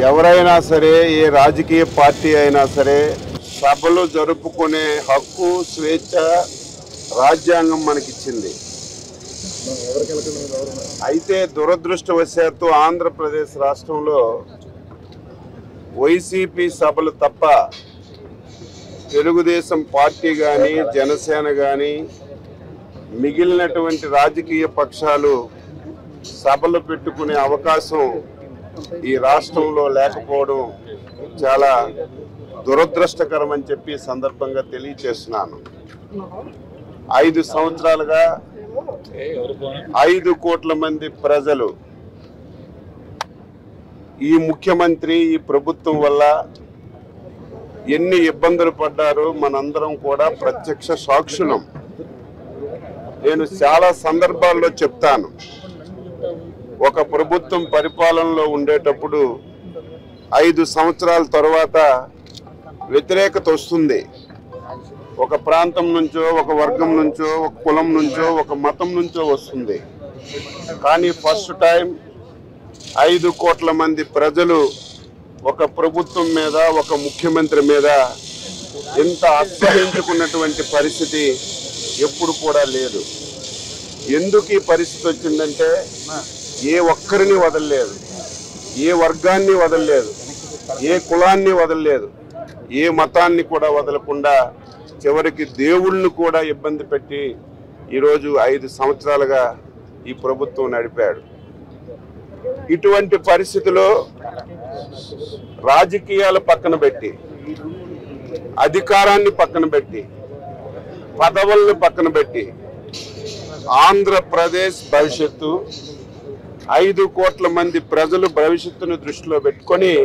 ఎవరైనా సరే ఏ రాజకీయ పార్టీ అయినా సరే సభలు జరుపుకునే హక్కు స్వేచ్ఛ రాజ్యాంగం మనకిచ్చింది అయితే దురదృష్టవశాత్తు ఆంధ్రప్రదేశ్ రాష్ట్రంలో వైసీపీ సభలు తప్ప తెలుగుదేశం పార్టీ కానీ జనసేన కానీ మిగిలినటువంటి రాజకీయ పక్షాలు సభలు పెట్టుకునే అవకాశం ఈ రాష్ట్రంలో లేకపోవడం చాలా దురదృష్టకరం అని చెప్పి ఈ సందర్భంగా తెలియచేస్తున్నాను ఐదు సంవత్సరాలుగా ఐదు కోట్ల మంది ప్రజలు ఈ ముఖ్యమంత్రి ఈ ప్రభుత్వం వల్ల ఎన్ని ఇబ్బందులు పడ్డారో మనందరం కూడా ప్రత్యక్ష సాక్షులం నేను చాలా సందర్భాల్లో చెప్తాను ఒక ప్రభుత్వం పరిపాలనలో ఉండేటప్పుడు ఐదు సంవత్సరాల తర్వాత వ్యతిరేకత వస్తుంది ఒక ప్రాంతం నుంచో ఒక వర్గం నుంచో ఒక కులం నుంచో ఒక మతం నుంచో వస్తుంది కానీ ఫస్ట్ టైం ఐదు కోట్ల మంది ప్రజలు ఒక ప్రభుత్వం మీద ఒక ముఖ్యమంత్రి మీద ఎంత అసహించుకున్నటువంటి పరిస్థితి ఎప్పుడు కూడా లేదు ఎందుకు ఈ పరిస్థితి వచ్చిందంటే ఏ ఒక్కరిని వదలలేదు ఏ వర్గాన్ని వదలలేదు ఏ కులాన్ని వదలలేదు ఏ మతాన్ని కూడా వదలకుండా చివరికి దేవుళ్ళను కూడా ఇబ్బంది పెట్టి ఈరోజు ఐదు సంవత్సరాలుగా ఈ ప్రభుత్వం నడిపాడు ఇటువంటి పరిస్థితిలో రాజకీయాలు పక్కన పెట్టి అధికారాన్ని పక్కన పెట్టి పదవులను పక్కన పెట్టి ఆంధ్రప్రదేశ్ భవిష్యత్తు ఐదు కోట్ల మంది ప్రజలు భవిష్యత్తును దృష్టిలో పెట్టుకొని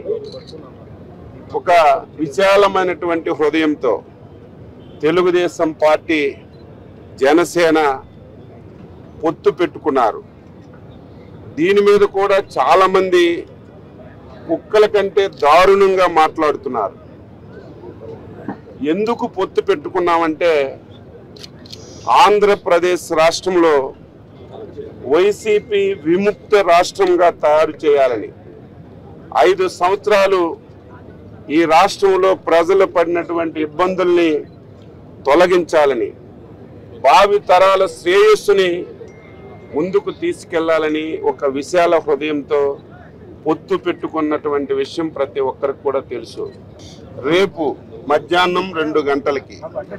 ఒక విశాలమైనటువంటి హృదయంతో తెలుగుదేశం పార్టీ జనసేన పొత్తు పెట్టుకున్నారు దీని మీద కూడా చాలా మంది కుక్కల కంటే దారుణంగా మాట్లాడుతున్నారు ఎందుకు పొత్తు పెట్టుకున్నామంటే ఆంధ్రప్రదేశ్ రాష్ట్రంలో వైసీపీ విముక్త రాష్ట్రంగా తయారు చేయాలని ఐదు సంవత్సరాలు ఈ రాష్ట్రంలో ప్రజలు పడినటువంటి ఇబ్బందుల్ని తొలగించాలని భావి తరాల శ్రేయస్సుని ముందుకు తీసుకెళ్లాలని ఒక విశాల హృదయంతో పొత్తు పెట్టుకున్నటువంటి విషయం ప్రతి ఒక్కరికి కూడా తెలుసు రేపు మధ్యాహ్నం రెండు గంటలకి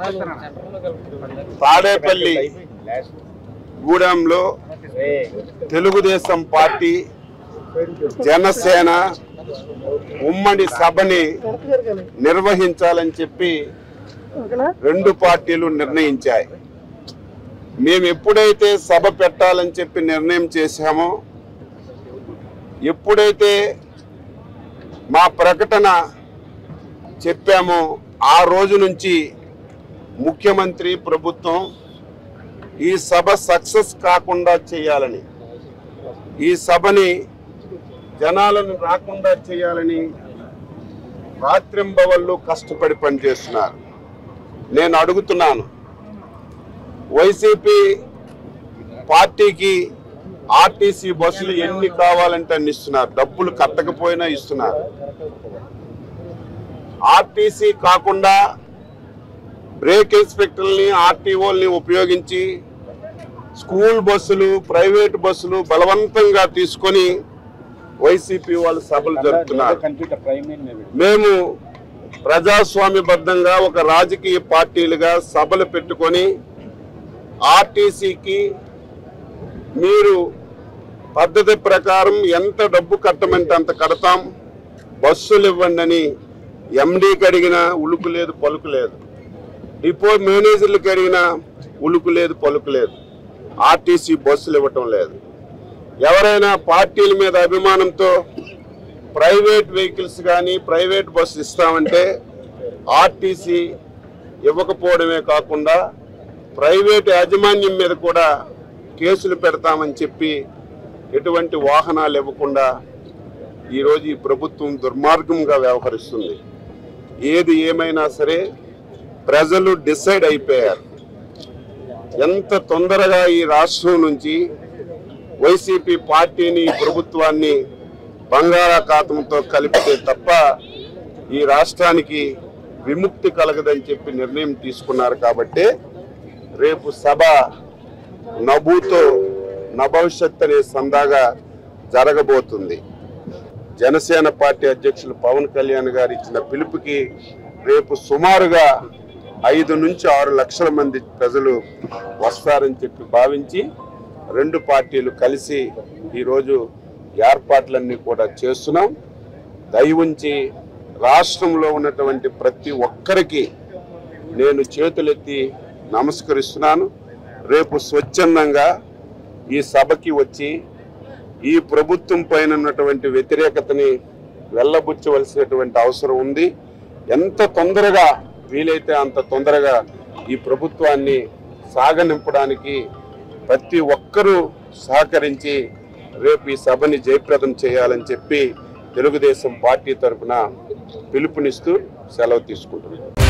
తాడేపల్లి గూడెంలో తెలుగుదేశం పార్టీ జనసేన ఉమ్మడి సభని నిర్వహించాలని చెప్పి రెండు పార్టీలు నిర్ణయించాయి మేము ఎప్పుడైతే సభ పెట్టాలని చెప్పి నిర్ణయం చేశామో ఎప్పుడైతే మా ప్రకటన చెప్పామో ఆ రోజు నుంచి ముఖ్యమంత్రి ప్రభుత్వం ఈ సభ సక్సెస్ కాకుండా చేయాలని ఈ సభని జనాలను రాకుండా చేయాలని రాత్రింబవళ్ళు కష్టపడి పనిచేస్తున్నారు నేను అడుగుతున్నాను వైసీపీ పార్టీకి ఆర్టీసీ బస్సులు ఎన్ని కావాలంటే అన్ని ఇస్తున్నారు డబ్బులు కట్టకపోయినా ఇస్తున్నారు ఆర్టీసీ కాకుండా బ్రేక్ ఇన్స్పెక్టర్ని ఆర్టీఓల్ని ఉపయోగించి స్కూల్ బస్సులు ప్రైవేట్ బస్సులు బలవంతంగా తీసుకొని వైసీపీ వాళ్ళు సభలు జరుపుతున్నారు మేము ప్రజాస్వామ్యబద్ధంగా ఒక రాజకీయ పార్టీలుగా సభలు పెట్టుకొని ఆర్టీసీకి మీరు పద్ధతి ప్రకారం ఎంత డబ్బు కట్టమంటే అంత కడతాం బస్సులు ఇవ్వండి అని ఎండీకి అడిగినా ఉలుకు లేదు పలుకు లేదు డిపో మేనేజర్లకు అడిగినా ఉలుకు లేదు పలుకు లేదు ఆర్టీసీ బస్సులు ఇవ్వటం లేదు ఎవరైనా పార్టీల మీద అభిమానంతో ప్రైవేట్ వెహికల్స్ కానీ ప్రైవేట్ బస్సు ఇస్తామంటే ఆర్టీసీ ఇవ్వకపోవడమే కాకుండా ప్రైవేట్ యాజమాన్యం మీద కూడా కేసులు పెడతామని చెప్పి ఎటువంటి వాహనాలు ఇవ్వకుండా ఈరోజు ఈ ప్రభుత్వం దుర్మార్గంగా వ్యవహరిస్తుంది ఏది ఏమైనా సరే ప్రజలు డిసైడ్ అయిపోయారు ఎంత తొందరగా ఈ రాష్ట్రం నుంచి వైసీపీ పార్టీని ఈ ప్రభుత్వాన్ని బంగాళాఖాతంతో కలిపితే తప్ప ఈ రాష్ట్రానికి విముక్తి కలగదని చెప్పి నిర్ణయం తీసుకున్నారు కాబట్టి రేపు సభ నభూతో నభవిష్యత్ అనే సందాగా జరగబోతుంది జనసేన పార్టీ అధ్యక్షులు పవన్ కళ్యాణ్ గారు ఇచ్చిన పిలుపుకి రేపు సుమారుగా ఐదు నుంచి ఆరు లక్షల మంది ప్రజలు వస్తారని చెప్పి భావించి రెండు పార్టీలు కలిసి ఈరోజు ఏర్పాట్లన్నీ కూడా చేస్తున్నాం దయవుంచి రాష్ట్రంలో ఉన్నటువంటి ప్రతి ఒక్కరికి నేను చేతులెత్తి నమస్కరిస్తున్నాను రేపు స్వచ్ఛందంగా ఈ సభకి వచ్చి ఈ ప్రభుత్వం పైన ఉన్నటువంటి వ్యతిరేకతని వెళ్ళబుచ్చవలసినటువంటి అవసరం ఉంది ఎంత తొందరగా వీలైతే అంత తొందరగా ఈ ప్రభుత్వాన్ని సాగనింపడానికి ప్రతి ఒక్కరూ సహకరించి రేపు ఈ సభని జయప్రదం చేయాలని చెప్పి తెలుగుదేశం పార్టీ తరఫున పిలుపునిస్తూ సెలవు తీసుకుంటున్నాను